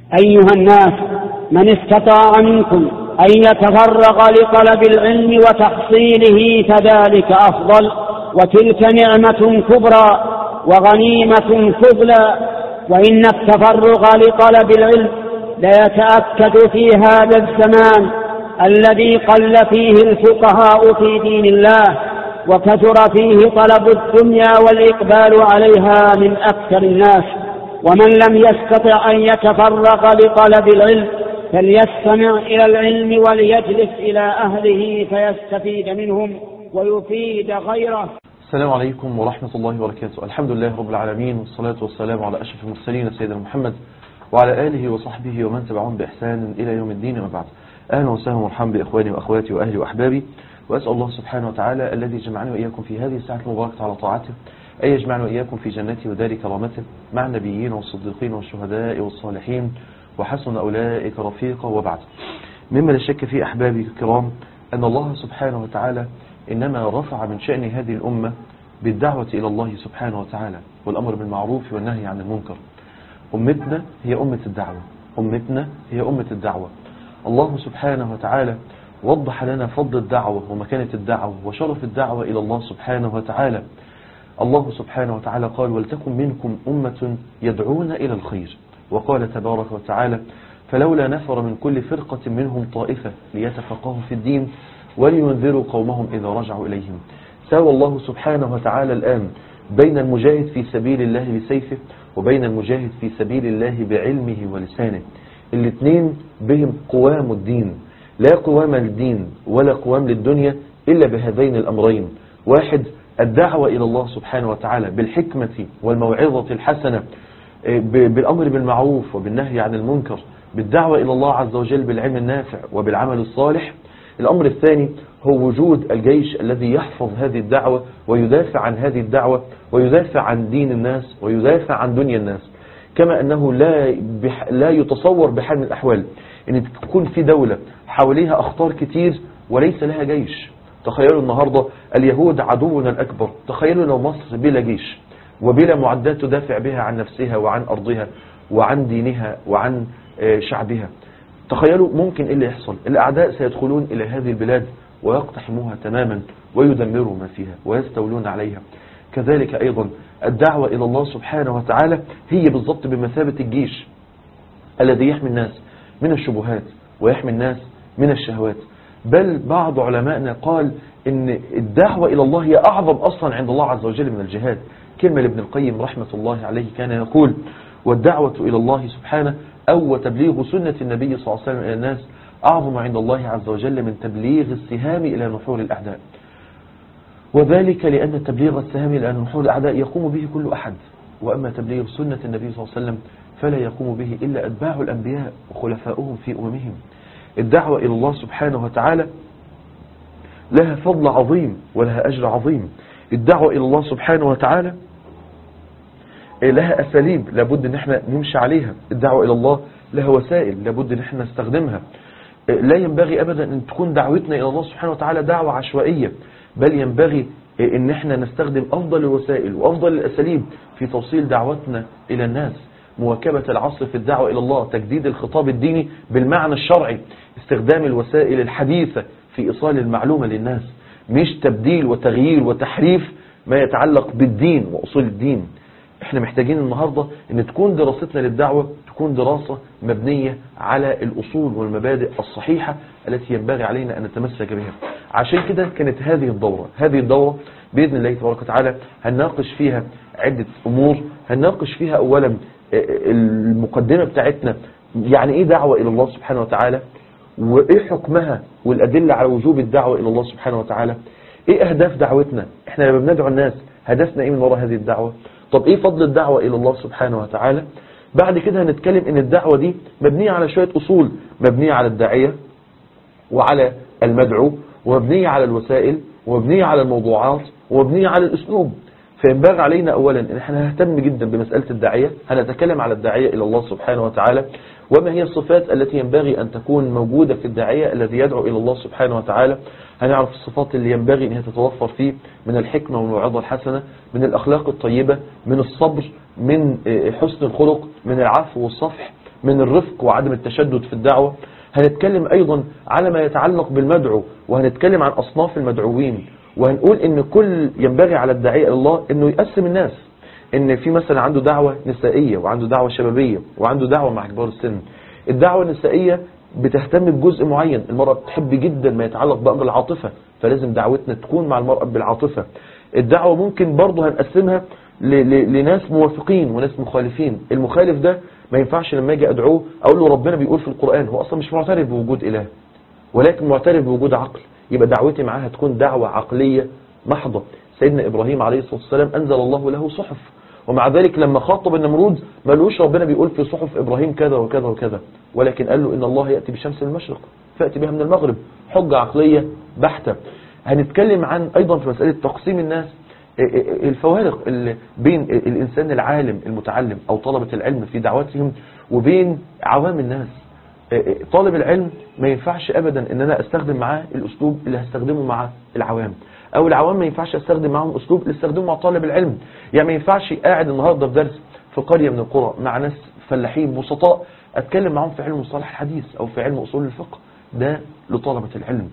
أيها الناس من استطاع منكم أن يتفرغ لطلب العلم وتحصيله فذلك أفضل وتلك نعمة كبرى وغنيمة فضلى وإن التفرغ لطلب العلم ليتأكد في هذا الزمان الذي قل فيه الفقهاء في دين الله وكثر فيه طلب الدنيا والإقبال عليها من أكثر الناس ومن لم يستطع أن يتفرغ لطلب العلم فليستمع إلى العلم وليجلس إلى أهله فيستفيد منهم ويفيد غيره السلام عليكم ورحمة الله وبركاته الحمد لله رب العالمين والصلاة والسلام على أشرف المرسلين سيدنا محمد وعلى آله وصحبه ومن تبعهم بإحسان إلى يوم الدين وبعد أهلا وسهلا ومرحبا بإخواني وأخواتي وأهلي وأحبابي وأسأل الله سبحانه وتعالى الذي جمعني وإياكم في هذه الساعة المباركة على طاعته أن يجمعنا وإياكم في جنته ودار كرامته مع النبيين والصديقين والشهداء والصالحين وحسن أولئك رفيقا وبعد مما لا شك فيه أحبابي الكرام أن الله سبحانه وتعالى إنما رفع من شأن هذه الأمة بالدعوة إلى الله سبحانه وتعالى والأمر بالمعروف والنهي عن المنكر أمتنا هي أمة الدعوة أمتنا هي أمة الدعوة الله سبحانه وتعالى وضح لنا فضل الدعوة ومكانة الدعوة وشرف الدعوة إلى الله سبحانه وتعالى الله سبحانه وتعالى قال ولتكن منكم أمة يدعون إلى الخير وقال تبارك وتعالى فلولا نفر من كل فرقة منهم طائفة ليتفقهوا في الدين ولينذروا قومهم إذا رجعوا إليهم ساوى الله سبحانه وتعالى الآن بين المجاهد في سبيل الله بسيفه وبين المجاهد في سبيل الله بعلمه ولسانه الاثنين بهم قوام الدين لا قوام للدين ولا قوام للدنيا إلا بهذين الأمرين واحد الدعوة إلى الله سبحانه وتعالى بالحكمة والموعظة الحسنة بالأمر بالمعروف وبالنهي عن المنكر بالدعوة إلى الله عز وجل بالعلم النافع وبالعمل الصالح الأمر الثاني هو وجود الجيش الذي يحفظ هذه الدعوة ويدافع عن هذه الدعوة ويدافع عن دين الناس ويدافع عن دنيا الناس كما أنه لا, بح لا يتصور بحال من الأحوال أن تكون في دولة حواليها أخطار كتير وليس لها جيش تخيلوا النهاردة اليهود عدونا الأكبر تخيلوا لو مصر بلا جيش وبلا معدات تدافع بها عن نفسها وعن أرضها وعن دينها وعن شعبها تخيلوا ممكن إيه اللي يحصل الأعداء سيدخلون إلى هذه البلاد ويقتحموها تماما ويدمروا ما فيها ويستولون عليها كذلك أيضا الدعوة إلى الله سبحانه وتعالى هي بالضبط بمثابة الجيش الذي يحمي الناس من الشبهات ويحمي الناس من الشهوات بل بعض علمائنا قال ان الدعوة إلى الله هي أعظم أصلا عند الله عز وجل من الجهاد كلمة لابن القيم رحمة الله عليه كان يقول والدعوة إلى الله سبحانه أو تبليغ سنة النبي صلى الله عليه وسلم إلى الناس أعظم عند الله عز وجل من تبليغ السهام إلى نحور الأعداء وذلك لأن تبليغ السهام إلى نحور الأعداء يقوم به كل أحد وأما تبليغ سنة النبي صلى الله عليه وسلم فلا يقوم به إلا أتباع الأنبياء وخلفاؤهم في أممهم الدعوة إلى الله سبحانه وتعالى لها فضل عظيم ولها أجر عظيم الدعوة إلى الله سبحانه وتعالى لها أساليب لابد ان احنا نمشي عليها الدعوة إلى الله لها وسائل لابد ان احنا نستخدمها لا ينبغي أبدا أن تكون دعوتنا إلى الله سبحانه وتعالى دعوة عشوائية بل ينبغي ان احنا نستخدم أفضل الوسائل وأفضل الأساليب في توصيل دعوتنا إلى الناس مواكبة العصر في الدعوة إلى الله تجديد الخطاب الديني بالمعنى الشرعي استخدام الوسائل الحديثة في إيصال المعلومة للناس مش تبديل وتغيير وتحريف ما يتعلق بالدين وأصول الدين احنا محتاجين النهاردة ان تكون دراستنا للدعوة تكون دراسة مبنية على الأصول والمبادئ الصحيحة التي ينبغي علينا أن نتمسك بها عشان كده كانت هذه الدورة هذه الدورة بإذن الله تبارك وتعالى هنناقش فيها عدة أمور هنناقش فيها أولا المقدمة بتاعتنا يعني إيه دعوة إلى الله سبحانه وتعالى وإيه حكمها والأدلة على وجوب الدعوة إلى الله سبحانه وتعالى إيه أهداف دعوتنا إحنا لما بندعو الناس هدفنا إيه من وراء هذه الدعوة طب ايه فضل الدعوة الى الله سبحانه وتعالى بعد كده هنتكلم ان الدعوة دي مبنية على شوية اصول مبنية على الداعية وعلى المدعو ومبنية على الوسائل ومبنية على الموضوعات ومبنية على الاسلوب فينبغي علينا اولا ان احنا نهتم جدا بمسألة الداعية هنتكلم على الداعية الى الله سبحانه وتعالى وما هي الصفات التي ينبغي ان تكون موجودة في الداعية الذي يدعو الى الله سبحانه وتعالى هنعرف الصفات اللي ينبغي ان هي تتوفر فيه من الحكمة والموعظة الحسنة من الاخلاق الطيبة من الصبر من حسن الخلق من العفو والصفح من الرفق وعدم التشدد في الدعوة هنتكلم أيضا على ما يتعلق بالمدعو وهنتكلم عن أصناف المدعوين وهنقول ان كل ينبغي على الداعية الى الله انه يقسم الناس ان في مثلا عنده دعوة نسائية وعنده دعوة شبابية وعنده دعوة مع كبار السن الدعوة النسائية بتهتم بجزء معين المرأة بتحب جدا ما يتعلق بأمر العاطفة فلازم دعوتنا تكون مع المرأة بالعاطفة الدعوة ممكن برضه هنقسمها ل- ل- لناس موافقين وناس مخالفين المخالف ده ما ينفعش لما اجي ادعوه اقول له ربنا بيقول في القرآن هو اصلا مش معترف بوجود اله ولكن معترف بوجود عقل يبقى دعوتي معاه هتكون دعوة عقلية محضة سيدنا إبراهيم عليه الصلاة والسلام أنزل الله له صحف ومع ذلك لما خاطب النمرود ما قالوش ربنا بيقول في صحف إبراهيم كذا وكذا وكذا ولكن قال له إن الله يأتي بشمس المشرق فأتي بها من المغرب حجة عقلية بحتة هنتكلم عن أيضا في مسألة تقسيم الناس الفوارق اللي بين الإنسان العالم المتعلم أو طلبة العلم في دعوتهم وبين عوام الناس طالب العلم ما ينفعش ابدا ان انا استخدم معاه الاسلوب اللي هستخدمه مع العوام او العوام ما ينفعش استخدم معاهم اسلوب اللي استخدمه مع طالب العلم يعني ما ينفعش قاعد النهارده في درس في قريه من القرى مع ناس فلاحين بسطاء اتكلم معاهم في علم مصطلح الحديث او في علم اصول الفقه ده لطلبه العلم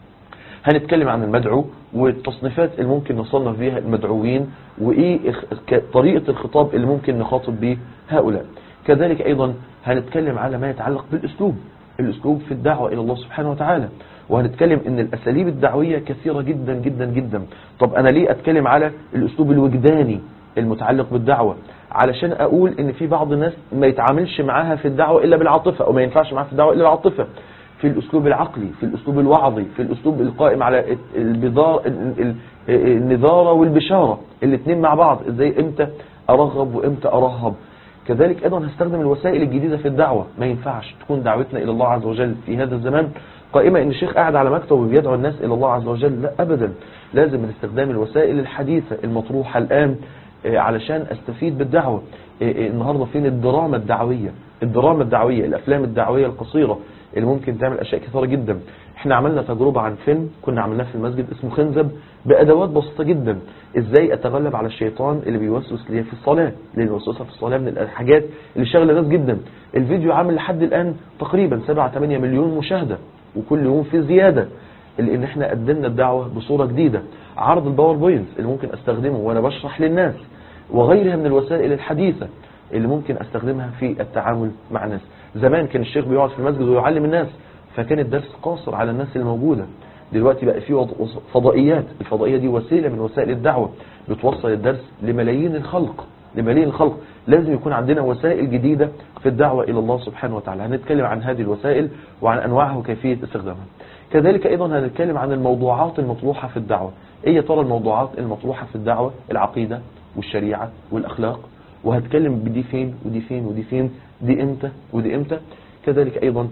هنتكلم عن المدعو والتصنيفات اللي ممكن نصنف بيها المدعوين وايه اخ- طريقه الخطاب اللي ممكن نخاطب بيه هؤلاء كذلك ايضا هنتكلم على ما يتعلق بالاسلوب الاسلوب في الدعوه الى الله سبحانه وتعالى وهنتكلم ان الاساليب الدعويه كثيره جدا جدا جدا طب انا ليه اتكلم على الاسلوب الوجداني المتعلق بالدعوه علشان اقول ان في بعض الناس ما يتعاملش معاها في الدعوه الا بالعاطفه او ما ينفعش معاها في الدعوه الا العاطفه في الاسلوب العقلي في الاسلوب الوعظي في الاسلوب القائم على البذار ال- ال- النذاره والبشاره الاثنين مع بعض ازاي امتى ارغب وامتى ارهب كذلك ايضا هستخدم الوسائل الجديده في الدعوه ما ينفعش تكون دعوتنا الى الله عز وجل في هذا الزمان قائمه ان الشيخ قاعد على مكتب وبيدعو الناس الى الله عز وجل لا ابدا لازم من استخدام الوسائل الحديثه المطروحه الان آه، علشان استفيد بالدعوه آه، آه، النهارده فين الدراما الدعويه الدراما الدعويه الافلام الدعويه القصيره اللي ممكن تعمل اشياء كثيره جدا احنا عملنا تجربه عن فيلم كنا عملناه في المسجد اسمه خنزب بادوات بسيطه جدا ازاي اتغلب على الشيطان اللي بيوسوس لي في الصلاه لان الوسوسه في الصلاه من الحاجات اللي شغله ناس جدا الفيديو عامل لحد الان تقريبا 7 8 مليون مشاهده وكل يوم في زياده لان احنا قدمنا الدعوه بصوره جديده عرض الباوربوينت اللي ممكن استخدمه وانا بشرح للناس وغيرها من الوسائل الحديثه اللي ممكن استخدمها في التعامل مع الناس زمان كان الشيخ بيقعد في المسجد ويعلم الناس فكان الدرس قاصر على الناس الموجودة دلوقتي بقى في وض- فضائيات الفضائية دي وسيلة من وسائل الدعوة بتوصل الدرس لملايين الخلق لملايين الخلق لازم يكون عندنا وسائل جديدة في الدعوة إلى الله سبحانه وتعالى هنتكلم عن هذه الوسائل وعن أنواعها وكيفية استخدامها كذلك أيضا هنتكلم عن الموضوعات المطروحة في الدعوة إيه يا ترى الموضوعات المطروحة في الدعوة العقيدة والشريعة والأخلاق وهتكلم بدي فين ودي فين ودي فين دي امتى ودي امتى كذلك ايضا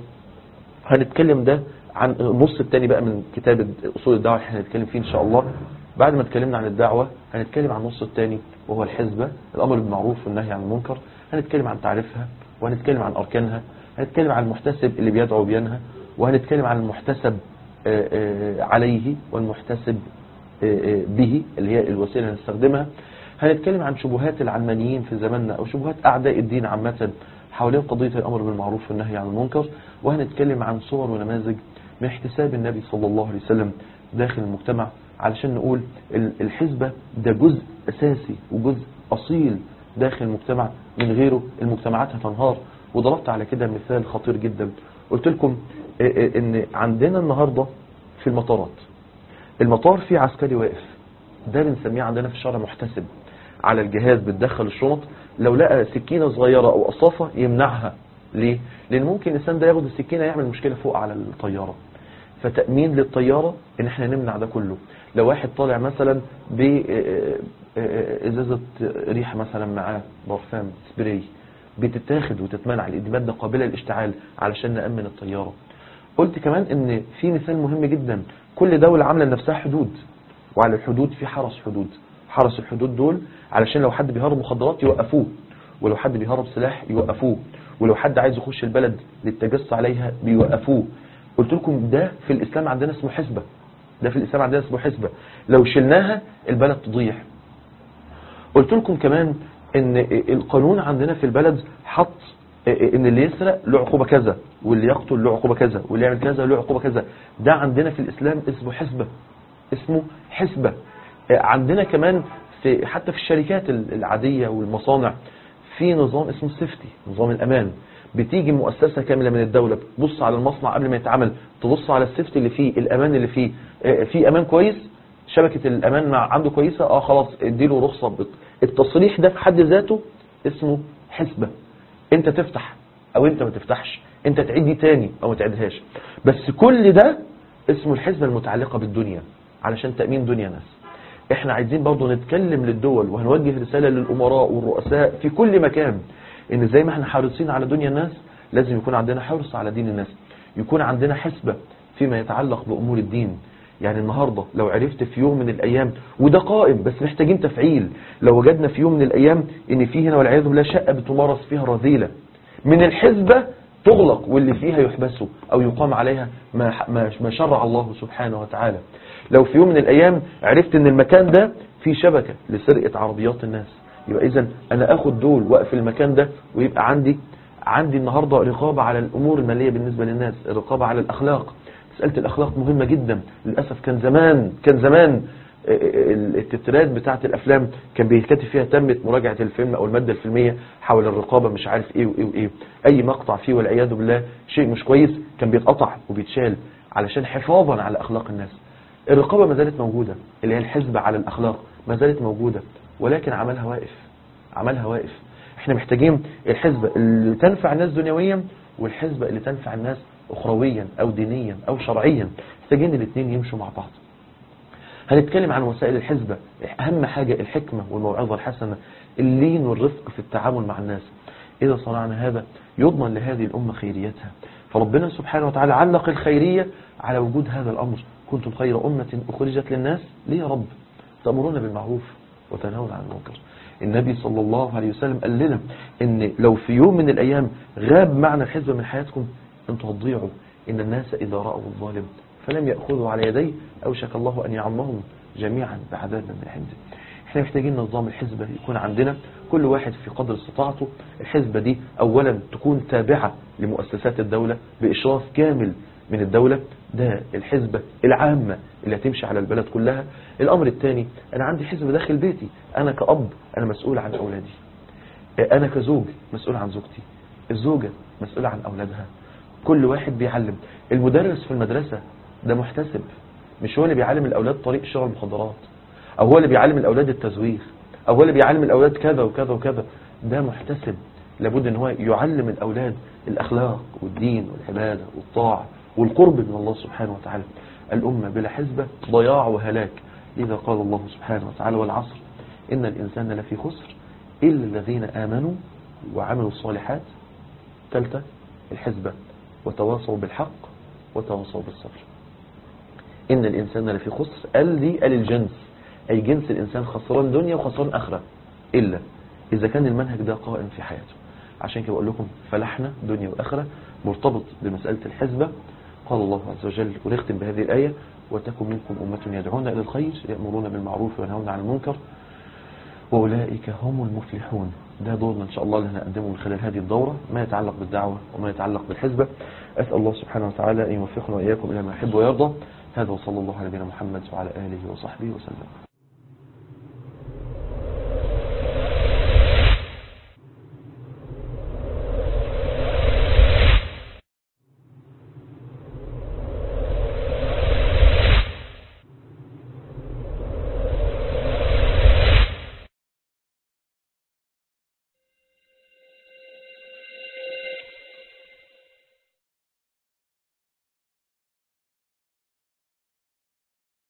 هنتكلم ده عن النص الثاني بقى من كتاب اصول الدعوه اللي احنا هنتكلم فيه ان شاء الله بعد ما اتكلمنا عن الدعوه هنتكلم عن النص الثاني وهو الحزبه الامر بالمعروف والنهي عن المنكر هنتكلم عن تعريفها وهنتكلم عن اركانها هنتكلم عن المحتسب اللي بيدعو وبينهى وهنتكلم عن المحتسب آه، آه، عليه والمحتسب آه، آه، به اللي هي الوسيله اللي هنستخدمها هنتكلم عن شبهات العلمانيين في زماننا او شبهات اعداء الدين عامه حوالين قضيه الامر بالمعروف والنهي عن المنكر وهنتكلم عن صور ونماذج من احتساب النبي صلى الله عليه وسلم داخل المجتمع علشان نقول ال- الحزبه ده جزء اساسي وجزء اصيل داخل المجتمع من غيره المجتمعات هتنهار وضربت على كده مثال خطير جدا قلت لكم آه، آه، ان عندنا النهارده في المطارات المطار فيه عسكري واقف ده بنسميه عندنا في الشارع محتسب على الجهاز بتدخل الشنط لو لقى سكينة صغيرة او قصافة يمنعها ليه؟ لان ممكن الانسان ده ياخد السكينة يعمل مشكلة فوق على الطيارة فتأمين للطيارة ان احنا نمنع ده كله لو واحد طالع مثلا بإزازة ريحة مثلا معاه برفان سبراي بتتاخد وتتمنع لان دي مادة قابلة للاشتعال علشان نأمن الطيارة قلت كمان ان في مثال مهم جدا كل دولة عاملة لنفسها حدود وعلى الحدود في حرس حدود حرس الحدود دول علشان لو حد بيهرب مخدرات يوقفوه ولو حد بيهرب سلاح يوقفوه ولو حد عايز يخش البلد للتجسس عليها بيوقفوه قلت لكم ده في الاسلام عندنا اسمه حسبة ده في الاسلام عندنا اسمه حسبة لو شلناها البلد تضيع قلت لكم كمان ان القانون عندنا في البلد حط إيه ان اللي يسرق له عقوبة كذا واللي يقتل له عقوبة كذا واللي يعمل كذا له عقوبة كذا ده عندنا في الإسلام اسمه حسبة اسمه حسبة إيه عندنا كمان في حتى في الشركات العادية والمصانع في نظام اسمه السيفتي نظام الأمان بتيجي مؤسسة كاملة من الدولة تبص على المصنع قبل ما يتعمل تبص على السيفتي اللي فيه الأمان اللي فيه إيه في أمان كويس شبكة الأمان مع عنده كويسة اه خلاص اديله رخصة بت- التصريح ده في حد ذاته اسمه حسبة انت تفتح او انت ما تفتحش انت تعيد دي تاني او ما تعيدهاش بس كل ده اسمه الحسبة المتعلقة بالدنيا علشان تأمين دنيا ناس احنا عايزين برضو نتكلم للدول وهنوجه رسالة للأمراء والرؤساء في كل مكان ان زي ما احنا حريصين على دنيا الناس لازم يكون عندنا حرص على دين الناس يكون عندنا حسبة فيما يتعلق بأمور الدين يعني النهاردة لو عرفت في يوم من الأيام وده قائم بس محتاجين تفعيل لو وجدنا في يوم من الأيام ان في هنا والعياذ بالله شقة بتمارس فيها رذيلة من الحسبة تغلق واللي فيها يحبسوا أو يقام عليها ما, ما, ما شرع الله سبحانه وتعالى لو في يوم من الأيام عرفت ان المكان ده فيه شبكة لسرقة عربيات الناس يبقى إذا أنا أخد دول وأقفل المكان ده ويبقى عندي عندي النهاردة رقابة على الأمور المالية بالنسبة للناس رقابة على الأخلاق مسألة الأخلاق مهمة جدا للأسف كان زمان كان زمان التترات بتاعة الأفلام كان بيتكتب فيها تمت مراجعة الفيلم أو المادة الفيلمية حول الرقابة مش عارف إيه وإيه وإيه أي مقطع فيه والعياذ بالله شيء مش كويس كان بيتقطع وبيتشال علشان حفاظا على أخلاق الناس الرقابة ما زالت موجودة اللي هي الحزب على الأخلاق ما زالت موجودة ولكن عملها واقف عملها واقف احنا محتاجين الحزبة اللي تنفع الناس دنيويا والحزبة اللي تنفع الناس أخرويا أو دينيا أو شرعيا محتاجين الاثنين يمشوا مع بعض هنتكلم عن وسائل الحزبة أهم حاجة الحكمة والموعظة الحسنة اللين والرفق في التعامل مع الناس إذا صنعنا هذا يضمن لهذه الأمة خيريتها فربنا سبحانه وتعالى علق الخيرية على وجود هذا الأمر كنتم خير أمة أخرجت للناس ليه يا رب تأمرون بالمعروف وتنهون عن المنكر النبي صلى الله عليه وسلم قال لنا ان لو في يوم من الايام غاب معنى الحزب من حياتكم انتوا هتضيعوا ان الناس اذا رأوا الظالم فلم يأخذوا على يديه اوشك الله ان يعمهم جميعا بعذاب من عنده احنا محتاجين نظام الحزبة يكون عندنا كل واحد في قدر استطاعته الحزبة دي اولا تكون تابعة لمؤسسات الدولة باشراف كامل من الدولة ده الحزبة العامة اللي هتمشي على البلد كلها الأمر الثاني أنا عندي حزب داخل بيتي أنا كأب أنا مسؤول عن أولادي أنا كزوج مسؤول عن زوجتي الزوجة مسؤولة عن أولادها كل واحد بيعلم المدرس في المدرسة ده محتسب مش هو اللي بيعلم الأولاد طريق شغل المخدرات أو هو اللي بيعلم الأولاد التزوير أو هو اللي بيعلم الأولاد كذا وكذا وكذا ده محتسب لابد ان هو يعلم الأولاد الأخلاق والدين والعبادة والطاعة والقرب من الله سبحانه وتعالى الأمة بلا حزبة ضياع وهلاك لذا قال الله سبحانه وتعالى والعصر إن الإنسان لفي خسر إلا الذين آمنوا وعملوا الصالحات ثالثة الحزبة وتواصوا بالحق وتواصوا بالصبر إن الإنسان لفي خسر قال لي قال الجنس أي جنس الإنسان خسران دنيا وخسران آخرة إلا إذا كان المنهج ده قائم في حياته عشان كده بقول لكم فلحنا دنيا وآخرة مرتبط بمسألة الحزبة قال الله عز وجل ونختم بهذه الآية وتكن منكم أمة يدعون إلى الخير يأمرون بالمعروف وينهون عن المنكر وأولئك هم المفلحون ده دورنا إن شاء الله اللي هنقدمه من خلال هذه الدورة ما يتعلق بالدعوة وما يتعلق بالحزبة أسأل الله سبحانه وتعالى أن يوفقنا وإياكم إلى ما يحب ويرضى هذا وصلى الله على نبينا محمد وعلى آله وصحبه وسلم